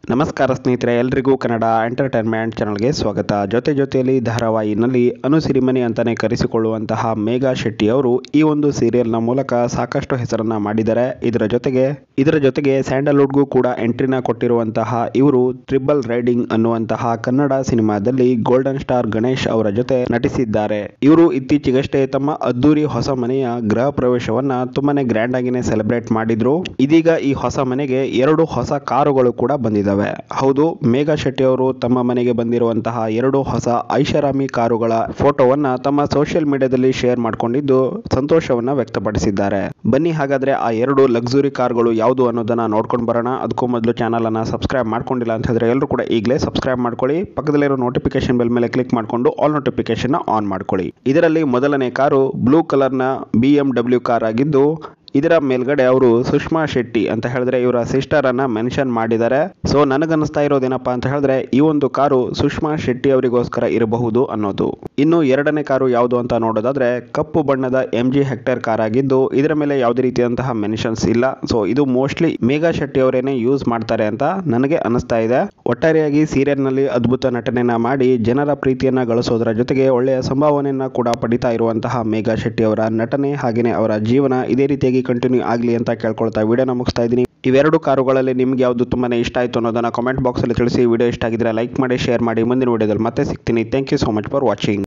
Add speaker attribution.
Speaker 1: ನಮಸ್ಕಾರ ಸ್ನೇಹಿತರೆ ಎಲ್ರಿಗೂ ಕನ್ನಡ ಎಂಟರ್ಟೈನ್ಮೆಂಟ್ ಚಾನಲ್ಗೆ ಸ್ವಾಗತ ಜೊತೆ ಜೊತೆಯಲ್ಲಿ ಧಾರಾವಾಹಿನಲ್ಲಿ ಅನುಸಿರಿಮನಿ ಅಂತಾನೆ ಕರೆಸಿಕೊಳ್ಳುವಂತಹ ಮೇಘಾ ಶೆಟ್ಟಿ ಅವರು ಈ ಒಂದು ಸೀರಿಯಲ್ನ ಮೂಲಕ ಸಾಕಷ್ಟು ಹೆಸರನ್ನ ಮಾಡಿದ್ದಾರೆ ಇದರ ಜೊತೆಗೆ ಇದರ ಜೊತೆಗೆ ಸ್ಯಾಂಡಲ್ವುಡ್ಗೂ ಕೂಡ ಎಂಟ್ರಿನ ಕೊಟ್ಟಿರುವಂತಹ ಇವರು ಟ್ರಿಬಲ್ ರೈಡಿಂಗ್ ಅನ್ನುವಂತಹ ಕನ್ನಡ ಸಿನಿಮಾದಲ್ಲಿ ಗೋಲ್ಡನ್ ಸ್ಟಾರ್ ಗಣೇಶ್ ಅವರ ಜೊತೆ ನಟಿಸಿದ್ದಾರೆ ಇವರು ಇತ್ತೀಚೆಗಷ್ಟೇ ತಮ್ಮ ಅದ್ದೂರಿ ಹೊಸ ಮನೆಯ ಗೃಹ ಪ್ರವೇಶವನ್ನ ತುಂಬಾನೇ ಗ್ರ್ಯಾಂಡ್ ಆಗಿನೇ ಸೆಲೆಬ್ರೇಟ್ ಮಾಡಿದ್ರು ಇದೀಗ ಈ ಹೊಸ ಮನೆಗೆ ಎರಡು ಹೊಸ ಕಾರುಗಳು ಕೂಡ ಬಂದಿದ್ದಾವೆ ಹೌದು ಮೇಘಾ ಶೆಟ್ಟಿ ಅವರು ತಮ್ಮ ಮನೆಗೆ ಬಂದಿರುವಂತಹ ಎರಡು ಹೊಸ ಐಷಾರಾಮಿ ಕಾರುಗಳ ಫೋಟೋವನ್ನ ತಮ್ಮ ಸೋಷಿಯಲ್ ಮೀಡಿಯಾದಲ್ಲಿ ಶೇರ್ ಮಾಡಿಕೊಂಡಿದ್ದು ಸಂತೋಷವನ್ನ ವ್ಯಕ್ತಪಡಿಸಿದ್ದಾರೆ ಬನ್ನಿ ಹಾಗಾದ್ರೆ ಆ ಎರಡು ಲಕ್ಸುರಿ ಕಾರ್ಗಳು ಯಾವುದು ಅನ್ನೋದನ್ನ ನೋಡ್ಕೊಂಡು ಬರೋಣ ಅದಕ್ಕೂ ಮೊದಲು ಚಾನಲ್ ಅನ್ನ ಸಬ್ಸ್ಕ್ರೈಬ್ ಮಾಡ್ಕೊಂಡಿಲ್ಲ ಅಂತ ಹೇಳಿದ್ರೆ ಎಲ್ಲರೂ ಕೂಡ ಈಗಲೇ ಸಬ್ಸ್ಕ್ರೈಬ್ ಮಾಡ್ಕೊಳ್ಳಿ ಪಕ್ಕದಲ್ಲಿರೋ ನೋಟಿಫಿಕೇಶನ್ ಬೆಲ್ ಮೇಲೆ ಕ್ಲಿಕ್ ಮಾಡಿಕೊಂಡು ಆಲ್ ನೋಟಿಫಿಕೇಶನ್ ಆನ್ ಮಾಡ್ಕೊಳ್ಳಿ ಇದರಲ್ಲಿ ಮೊದಲನೇ ಕಾರು ಬ್ಲೂ ಕಲರ್ನ ಬಿ ಎಂ ಡಬ್ಲ್ಯೂ ಕಾರ್ ಆಗಿದ್ದು ಇದರ ಮೇಲ್ಗಡೆ ಅವರು ಸುಷ್ಮಾ ಶೆಟ್ಟಿ ಅಂತ ಹೇಳಿದ್ರೆ ಇವರ ಸಿಸ್ಟರ್ ಅನ್ನ ಮೆನ್ಷನ್ ಮಾಡಿದ್ದಾರೆ ಸೊ ನನಗನ್ನಿಸ್ತಾ ಇರೋದೇನಪ್ಪಾ ಅಂತ ಹೇಳಿದ್ರೆ ಈ ಒಂದು ಕಾರು ಸುಷ್ಮಾ ಶೆಟ್ಟಿ ಅವರಿಗೋಸ್ಕರ ಇರಬಹುದು ಅನ್ನೋದು ಇನ್ನು ಎರಡನೇ ಕಾರು ಯಾವುದು ಅಂತ ನೋಡೋದಾದ್ರೆ ಕಪ್ಪು ಬಣ್ಣದ ಎಂ ಜಿ ಹೆಕ್ಟರ್ ಕಾರ್ ಆಗಿದ್ದು ಇದರ ಮೇಲೆ ಯಾವುದೇ ರೀತಿಯಾದಂತಹ ಮೆನ್ಷನ್ಸ್ ಇಲ್ಲ ಸೊ ಇದು ಮೋಸ್ಟ್ಲಿ ಮೇಘಾ ಶೆಟ್ಟಿ ಅವರೇನೆ ಯೂಸ್ ಮಾಡ್ತಾರೆ ಅಂತ ನನಗೆ ಅನಿಸ್ತಾ ಇದೆ ಒಟ್ಟಾರೆಯಾಗಿ ಸೀರಿಯಲ್ ನಲ್ಲಿ ಅದ್ಭುತ ನಟನೆಯನ್ನ ಮಾಡಿ ಜನರ ಪ್ರೀತಿಯನ್ನ ಗಳಿಸೋದರ ಜೊತೆಗೆ ಒಳ್ಳೆಯ ಸಂಭಾವನೆಯನ್ನ ಕೂಡ ಪಡಿತಾ ಇರುವಂತಹ ಮೇಘಾ ಶೆಟ್ಟಿ ಅವರ ನಟನೆ ಹಾಗೆಯೇ ಅವರ ಜೀವನ ಇದೇ ರೀತಿಯಾಗಿ ಕಂಟಿನ್ಯೂ ಆಗಲಿ ಅಂತ ಕೇಳ್ಕೊಳ್ತಾ ವಿಡಿಯೋನ ಮುಗಿಸ್ತಾ ಇದ್ದೀನಿ ಇವೆರಡು ಕಾರುಗಳಲ್ಲಿ ನಿಮ್ಗೆ ಯಾವುದು ತುಂಬಾನೇ ಇಷ್ಟ ಆಯಿತು ಅನ್ನೋದನ್ನ ಕಾಮೆಂಟ್ ಬಾಕ್ಸಲ್ಲಿ ತಿಳಿಸಿ ವಿಡಿಯೋ ಇಷ್ಟ ಆಗಿದ್ರೆ ಲೈಕ್ ಮಾಡಿ ಶೇರ್ ಮಾಡಿ ಮುಂದಿನ ವಿಡಿಯೋದಲ್ಲಿ ಮತ್ತೆ ಸಿಗ್ತೀನಿ thank you so much for watching